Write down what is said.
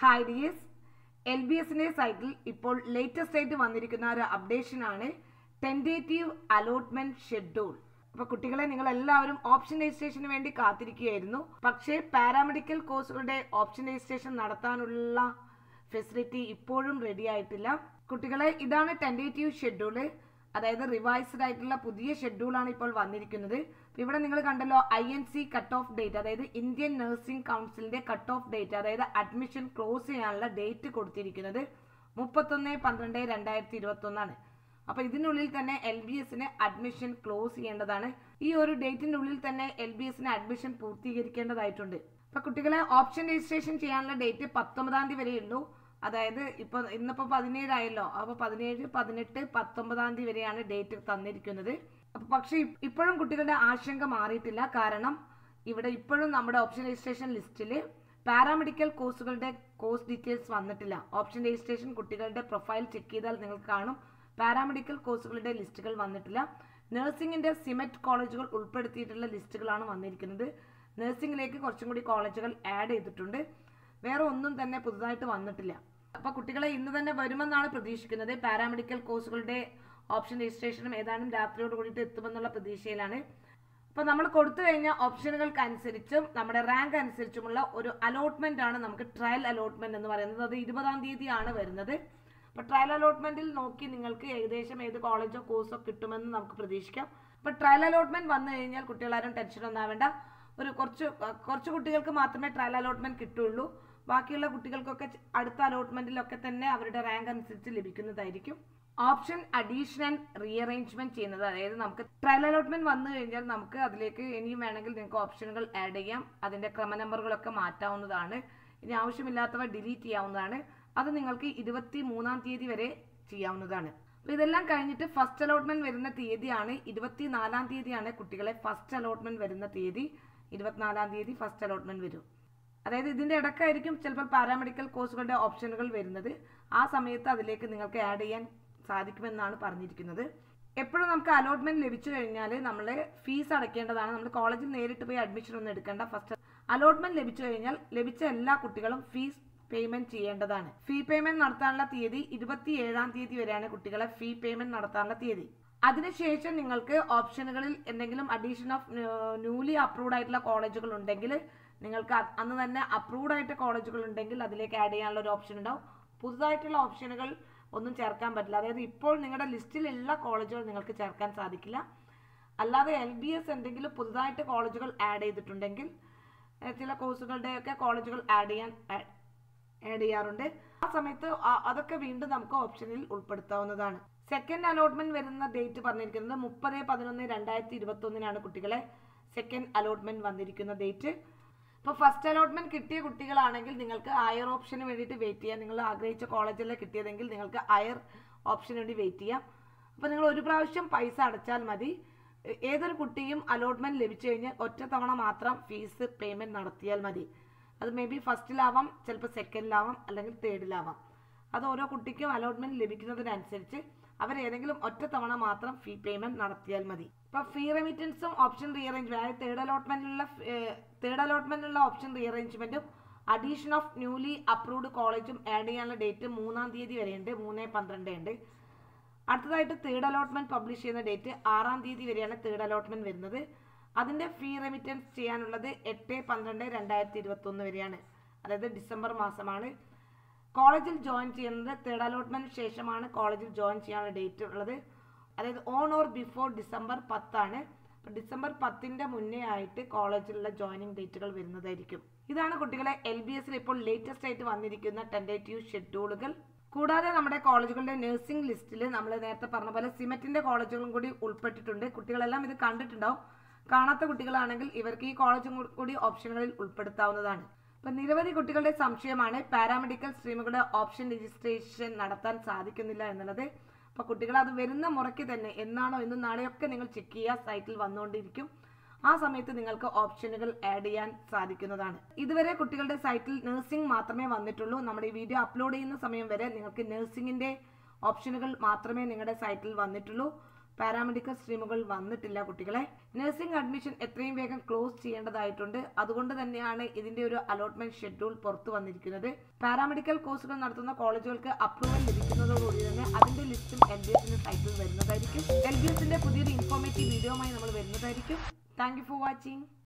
hi ഡിയസ് L B എസിന്റെ സൈറ്റിൽ ഇപ്പോൾ ലേറ്റസ്റ്റ് ആയിട്ട് വന്നിരിക്കുന്ന ഒരു അപ്ഡേഷൻ ആണ് ടെൻഡേറ്റീവ് അലോട്ട്മെന്റ് ഷെഡ്യൂൾ അപ്പൊ കുട്ടികളെ നിങ്ങൾ എല്ലാവരും ഓപ്ഷൻ രജിസ്ട്രേഷന് വേണ്ടി കാത്തിരിക്കുകയായിരുന്നു പക്ഷേ പാരാമെഡിക്കൽ കോഴ്സുകളുടെ ഓപ്ഷൻ രജിസ്ട്രേഷൻ നടത്താനുള്ള ഫെസിലിറ്റി ഇപ്പോഴും റെഡി ആയിട്ടില്ല കുട്ടികളെ ഇതാണ് ടെൻഡേറ്റീവ് ഷെഡ്യൂള് അതായത് റിവൈസ്ഡ് ആയിട്ടുള്ള പുതിയ ഷെഡ്യൂളാണ് ഇപ്പോൾ വന്നിരിക്കുന്നത് അപ്പൊ ഇവിടെ നിങ്ങൾ കണ്ടല്ലോ I N C cut off date അതായത് ഇന്ത്യൻ നഴ്സിംഗ് കൗൺസിലിന്റെ കട്ട് ഓഫ് ഡേറ്റ് അതായത് അഡ്മിഷൻ ക്ലോസ് ചെയ്യാനുള്ള ഡേറ്റ് കൊടുത്തിരിക്കുന്നത് മുപ്പത്തൊന്ന് പന്ത്രണ്ട് രണ്ടായിരത്തി ഇരുപത്തി ഒന്നാണ് അപ്പൊ ഇതിനുള്ളിൽ തന്നെ എൽ ബി എസിന് അഡ്മിഷൻ ക്ലോസ് ചെയ്യേണ്ടതാണ് ഈ ഒരു ഡേറ്റിന്റെ ഉള്ളിൽ തന്നെ എൽ ബി എസിന് അഡ്മിഷൻ പൂർത്തീകരിക്കേണ്ടതായിട്ടുണ്ട് അപ്പൊ കുട്ടികളെ ഓപ്ഷൻ രജിസ്ട്രേഷൻ ചെയ്യാനുള്ള ഡേറ്റ് പത്തൊമ്പതാം തീയതി വരെയുള്ളൂ അതായത് ഇപ്പൊ ഇന്നിപ്പോ പതിനേഴായല്ലോ അപ്പൊ പതിനേഴ് പതിനെട്ട് പത്തൊമ്പതാം തീയതി വരെയാണ് ഡേറ്റ് തന്നിരിക്കുന്നത് അപ്പൊ പക്ഷെ ഇ- ഇപ്പോഴും കുട്ടികളുടെ ആശങ്ക മാറിയിട്ടില്ല കാരണം ഇവിടെ ഇപ്പോഴും നമ്മുടെ ഓപ്ഷൻ രജിസ്ട്രേഷൻ ലിസ്റ്റിൽ പാരാമെഡിക്കൽ കോഴ്സുകളുടെ കോഴ്സ് ഡീറ്റെയിൽസ് വന്നിട്ടില്ല ഓപ്ഷൻ രജിസ്ട്രേഷൻ കുട്ടികളുടെ പ്രൊഫൈൽ ചെക്ക് ചെയ്താൽ നിങ്ങൾക്ക് കാണും പാരാമെഡിക്കൽ കോഴ്സുകളുടെ ലിസ്റ്റുകൾ വന്നിട്ടില്ല നഴ്സിംഗിന്റെ സിമെറ്റ് കോളേജുകൾ ഉൾപ്പെടുത്തിയിട്ടുള്ള ലിസ്റ്റുകളാണ് വന്നിരിക്കുന്നത് നഴ്സിംഗിലേക്ക് കുറച്ചും കൂടി കോളേജുകൾ ആഡ് ചെയ്തിട്ടുണ്ട് വേറെ ഒന്നും തന്നെ പുതുതായിട്ട് വന്നിട്ടില്ല അപ്പൊ കുട്ടികളെ ഇന്ന് തന്നെ വരുമെന്നാണ് പ്രതീക്ഷിക്കുന്നത് പാരാമെഡിക്കൽ കോഴ്സുകളുടെ ഓപ്ഷൻ രജിസ്ട്രേഷനും ഏതാനും രാത്രിയോട് കൂടിയിട്ട് എത്തുമെന്നുള്ള പ്രതീക്ഷയിലാണ് അപ്പൊ നമ്മൾ കൊടുത്തു കഴിഞ്ഞ ഓപ്ഷനുകൾക്ക് അനുസരിച്ചും നമ്മുടെ റാങ്ക് അനുസരിച്ചുമുള്ള ഒരു അലോട്ട്മെന്റ് ആണ് നമുക്ക് ട്രയൽ അലോട്ട്മെന്റ് എന്ന് പറയുന്നത് അത് ഇരുപതാം തീയതിയാണ് വരുന്നത് അപ്പൊ ട്രയൽ അലോട്ട്മെന്റിൽ നോക്കി നിങ്ങൾക്ക് ഏകദേശം ഏത് കോളേജോ കോഴ്സോ കിട്ടുമെന്ന് നമുക്ക് പ്രതീക്ഷിക്കാം അപ്പൊ ട്രയൽ അലോട്ട്മെന്റ് വന്നു കഴിഞ്ഞാൽ കുട്ടികളാരും ടെൻഷൻ ഒന്നാവേണ്ട ഒരു കുറച്ച് കുറച്ച് കുട്ടികൾക്ക് മാത്രമേ ട്രയൽ അലോട്ട്മെന്റ് കിട്ടുള്ളൂ ബാക്കിയുള്ള കുട്ടികൾക്കൊക്കെ ച- അടുത്ത അലോട്ട്മെന്റിലൊക്കെ തന്നെ അവരുടെ റാങ്ക് അനുസരിച്ച് ലഭിക്കുന്നതായിരിക്കും ഓപ്ഷൻ അഡീഷണൽ റീഅറേഞ്ച്മെന്റ് ചെയ്യുന്നത് അതായത് നമുക്ക് ട്രയൽ അലോട്ട്മെന്റ് വന്നു കഴിഞ്ഞാൽ നമുക്ക് അതിലേക്ക് ഇനിയും വേണമെങ്കിൽ നിങ്ങൾക്ക് ഓപ്ഷനുകൾ ആഡ് ചെയ്യാം അതിന്റെ ക്രമ നമ്പറുകളൊക്കെ മാറ്റാവുന്നതാണ് ഇനി ആവശ്യമില്ലാത്തവ ഡിലീറ്റ് ചെയ്യാവുന്നതാണ് അത് നിങ്ങൾക്ക് ഇരുപത്തി മൂന്നാം തീയതി വരെ ചെയ്യാവുന്നതാണ് അപ്പൊ ഇതെല്ലാം കഴിഞ്ഞിട്ട് ഫസ്റ്റ് അലോട്ട്മെന്റ് വരുന്ന തീയതിയാണ് ഇരുപത്തിനാലാം തീയതിയാണ് കുട്ടികളെ ഫസ്റ്റ് അലോട്ട്മെന്റ് വരുന്ന തീയതി ഇരുപത്തിനാലാം തീയതി ഫസ്റ്റ് അലോട്ട്മെന്റ് വരും അതായത് ഇതിന്റെ ഇടക്കായിരിക്കും ചിലപ്പോൾ പാരാമെഡിക്കൽ കോഴ്സുകളുടെ ഓപ്ഷനുകൾ വരുന്നത് ആ സമയത്ത് അതിലേക്ക് നിങ്ങൾക്ക് ആഡ് ചെയ്യാൻ സാധിക്കുമെന്നാണ് പറഞ്ഞിരിക്കുന്നത് എപ്പോഴും നമുക്ക് അലോട്ട്മെന്റ് ലഭിച്ചു കഴിഞ്ഞാൽ നമ്മൾ ഫീസ് അടയ്ക്കേണ്ടതാണ് നമ്മൾ കോളേജിൽ നേരിട്ട് പോയി അഡ്മിഷൻ ഒന്നും എടുക്കേണ്ട ഫസ്റ്റ് അലോട്ട്മെന്റ് ലഭിച്ചു കഴിഞ്ഞാൽ ലഭിച്ച എല്ലാ കുട്ടികളും ഫീസ് പേയ്മെന്റ് ചെയ്യേണ്ടതാണ് ഫീ പേയ്മെന്റ് നടത്താനുള്ള തീയതി ഇരുപത്തി ഏഴാം തീയതി വരെയാണ് കുട്ടികളെ ഫീ പേയ്മെന്റ് നടത്താനുള്ള തീയതി അതിനുശേഷം നിങ്ങൾക്ക് ഓപ്ഷനുകളിൽ എന്തെങ്കിലും അഡീഷൻ ഓഫ് ന്യൂലി അപ്രൂവ്ഡ് ആയിട്ടുള്ള കോളേജുകൾ ഉണ്ടെങ്കിൽ നിങ്ങൾക്ക് അത് അന്ന് തന്നെ അപ്രൂവ്ഡ് ആയിട്ട് കോളേജുകൾ ഉണ്ടെങ്കിൽ അതിലേക്ക് ആഡ് ചെയ്യാനുള്ള ഒരു ഓപ്ഷൻ ഉണ്ടാവും പുതുതായിട്ടുള്ള ഓപ്ഷനുകൾ ഒന്നും ചേർക്കാൻ പറ്റില്ല അതായത് ഇപ്പോൾ നിങ്ങളുടെ ലിസ്റ്റിലുള്ള കോളേജുകൾ നിങ്ങൾക്ക് ചേർക്കാൻ സാധിക്കില്ല അല്ലാതെ എൽ ബി എസ് എന്തെങ്കിലും പുതുതായിട്ട് കോളേജുകൾ ആഡ് ചെയ്തിട്ടുണ്ടെങ്കിൽ ഏഹ് ചില കോഴ്സുകളുടെയൊക്കെ കോളേജുകൾ ആഡ് ചെയ്യാൻ ആഡ് ചെയ്യാറുണ്ട് ആ സമയത്ത് ആ- അതൊക്കെ വീണ്ടും നമുക്ക് ഓപ്ഷനിൽ ഉൾപ്പെടുത്താവുന്നതാണ് സെക്കൻഡ് അലോട്ട്മെന്റ് വരുന്ന ഡേറ്റ് പറഞ്ഞിരിക്കുന്നത് മുപ്പത് പതിനൊന്ന് രണ്ടായിരത്തി ഇരുപത്തി ഒന്നിനാണ് കുട്ടികളെ സെക്കൻഡ് അലോട്ട്മെന്റ് വന്നിരിക്കുന്ന ഡേറ്റ് ഇപ്പോൾ ഫസ്റ്റ് അലോട്ട്മെന്റ് കിട്ടിയ കുട്ടികളാണെങ്കിൽ നിങ്ങൾക്ക് ഹയർ ഓപ്ഷന് വേണ്ടിയിട്ട് വെയിറ്റ് ചെയ്യാം നിങ്ങൾ ആഗ്രഹിച്ച കോളേജിലെ കിട്ടിയതെങ്കിൽ നിങ്ങൾക്ക് ഹയർ ഓപ്ഷന് വേണ്ടി വെയിറ്റ് ചെയ്യാം അപ്പോൾ നിങ്ങൾ ഒരു പ്രാവശ്യം പൈസ അടച്ചാൽ മതി ഏ- ഏതൊരു കുട്ടിയും അലോട്ട്മെന്റ് ലഭിച്ചു കഴിഞ്ഞാൽ ഒറ്റ തവണ മാത്രം ഫീസ് പേയ്മെന്റ് നടത്തിയാൽ മതി അത് മേ ബി ഫസ്റ്റിലാവാം ചിലപ്പോൾ സെക്കൻഡിലാവാം അല്ലെങ്കിൽ തേർഡിലാവാം അത് ഓരോ കുട്ടിക്കും അലോട്ട്മെന്റ് ലഭിക്കുന്നതിനനുസരിച്ച് അവർ ഏതെങ്കിലും ഒറ്റ തവണ മാത്രം ഫീ പേയ്മെന്റ് നടത്തിയാൽ മതി ഇപ്പൊ ഫീ റെമിറ്റൻസും ഓപ്ഷൻ റീഅറേഞ്ച്മെന്റ് അതായത് തേർഡ് അലോട്ട്മെന്റിലുള്ള തേർഡ് അലോട്ട്മെന്റിലുള്ള ഓപ്ഷൻ റീഅറേഞ്ച്മെന്റും അഡീഷൻ ഓഫ് ന്യൂലി അപ്രൂവ്ഡ് കോളേജും ആഡ് ചെയ്യാനുള്ള ഡേറ്റ് മൂന്നാം തീയതി വരെയുണ്ട് മൂന്ന് പന്ത്രണ്ട് ഉണ്ട് അടുത്തതായിട്ട് തേർഡ് അലോട്ട്മെന്റ് പബ്ലിഷ് ചെയ്യുന്ന ഡേറ്റ് ആറാം തീയതി വരെയാണ് തേർഡ് അലോട്ട്മെന്റ് വരുന്നത് അതിന്റെ ഫീ റെമിറ്റൻസ് ചെയ്യാനുള്ളത് എട്ട് പന്ത്രണ്ട് രണ്ടായിരത്തി ഇരുപത്തി ഒന്ന് വരെയാണ് അതായത് ഡിസംബർ മാസമാണ് കോളേജിൽ ജോയിൻ ചെയ്യുന്നത് തേർഡ് അലോട്ട്മെന്റ് ശേഷമാണ് കോളേജിൽ ജോയിൻ ചെയ്യാനുള്ള ഡേറ്റ് ഉള്ളത് അതായത് ഓൺ ഓർ ബിഫോർ ഡിസംബർ പത്താണ് അപ്പോൾ ഡിസംബർ പത്തിന്റെ മുന്നേ ആയിട്ട് കോളേജിലുള്ള ജോയിനിങ് ഡേറ്റുകൾ വരുന്നതായിരിക്കും ഇതാണ് കുട്ടികളെ എൽ ബി എസിൽ ഇപ്പോൾ ലേറ്റസ്റ്റ് ആയിട്ട് വന്നിരിക്കുന്ന ടെൻഡേറ്റീവ് ഷെഡ്യൂളുകൾ കൂടാതെ നമ്മുടെ കോളേജുകളുടെ നഴ്സിംഗ് ലിസ്റ്റിൽ നമ്മൾ നേരത്തെ പറഞ്ഞ പോലെ സിമറ്റിന്റെ കോളേജുകളും കൂടി ഉൾപ്പെട്ടിട്ടുണ്ട് കുട്ടികളെല്ലാം ഇത് കണ്ടിട്ടുണ്ടാവും കാണാത്ത കുട്ടികളാണെങ്കിൽ ഇവർക്ക് ഈ കോളേജും കൂടി ഓപ്ഷനുകളിൽ ഉൾപ്പെടുത്താവുന്നതാണ് ഇപ്പൊ നിരവധി കുട്ടികളുടെ സംശയമാണ് പാരാമെഡിക്കൽ സ്ട്രീമുകളുടെ ഓപ്ഷൻ രജിസ്ട്രേഷൻ നടത്താൻ സാധിക്കുന്നില്ല എന്നുള്ളത് അപ്പൊ കുട്ടികൾ അത് വരുന്ന മുറയ്ക്ക് തന്നെ എന്നാണോ ഇന്നും നാളെയൊക്കെ നിങ്ങൾ ചെക്ക് ചെയ്യുക സൈറ്റിൽ വന്നുകൊണ്ടിരിക്കും ആ സമയത്ത് നിങ്ങൾക്ക് ഓപ്ഷനുകൾ ആഡ് ചെയ്യാൻ സാധിക്കുന്നതാണ് ഇതുവരെ കുട്ടികളുടെ സൈറ്റിൽ നഴ്സിംഗ് മാത്രമേ വന്നിട്ടുള്ളൂ നമ്മുടെ ഈ വീഡിയോ അപ്ലോഡ് ചെയ്യുന്ന സമയം വരെ നിങ്ങൾക്ക് നഴ്സിംഗിന്റെ ഓപ്ഷനുകൾ മാത്രമേ നിങ്ങളുടെ സൈറ്റിൽ വന്നിട്ടുള്ളൂ പാരാമെഡിക്കൽ സ്ട്രീമുകൾ വന്നിട്ടില്ല കുട്ടികളെ നഴ്സിംഗ് അഡ്മിഷൻ എത്രയും വേഗം ക്ലോസ് ചെയ്യേണ്ടതായിട്ടുണ്ട് അതുകൊണ്ട് തന്നെയാണ് ഇതിന്റെ ഒരു അലോട്ട്മെന്റ് ഷെഡ്യൂൾ പുറത്തു വന്നിരിക്കുന്നത് പാരാമെഡിക്കൽ കോഴ്സുകൾ നടത്തുന്ന കോളേജുകൾക്ക് അപ്രൂവൽ ലഭിക്കുന്നതോടുകൂടി തന്നെ അതിന്റെ ലിസ്റ്റും എൽ ബി എസിന്റെ സൈറ്റിൽ വരുന്നതായിരിക്കും എൽ ബി എസിന്റെ പുതിയൊരു ഇൻഫോർമേറ്റീവ് വീഡിയോയുമായി നമ്മൾ വരുന്നതായിരിക്കും താങ്ക് യു ഫോർ വാച്ചിങ്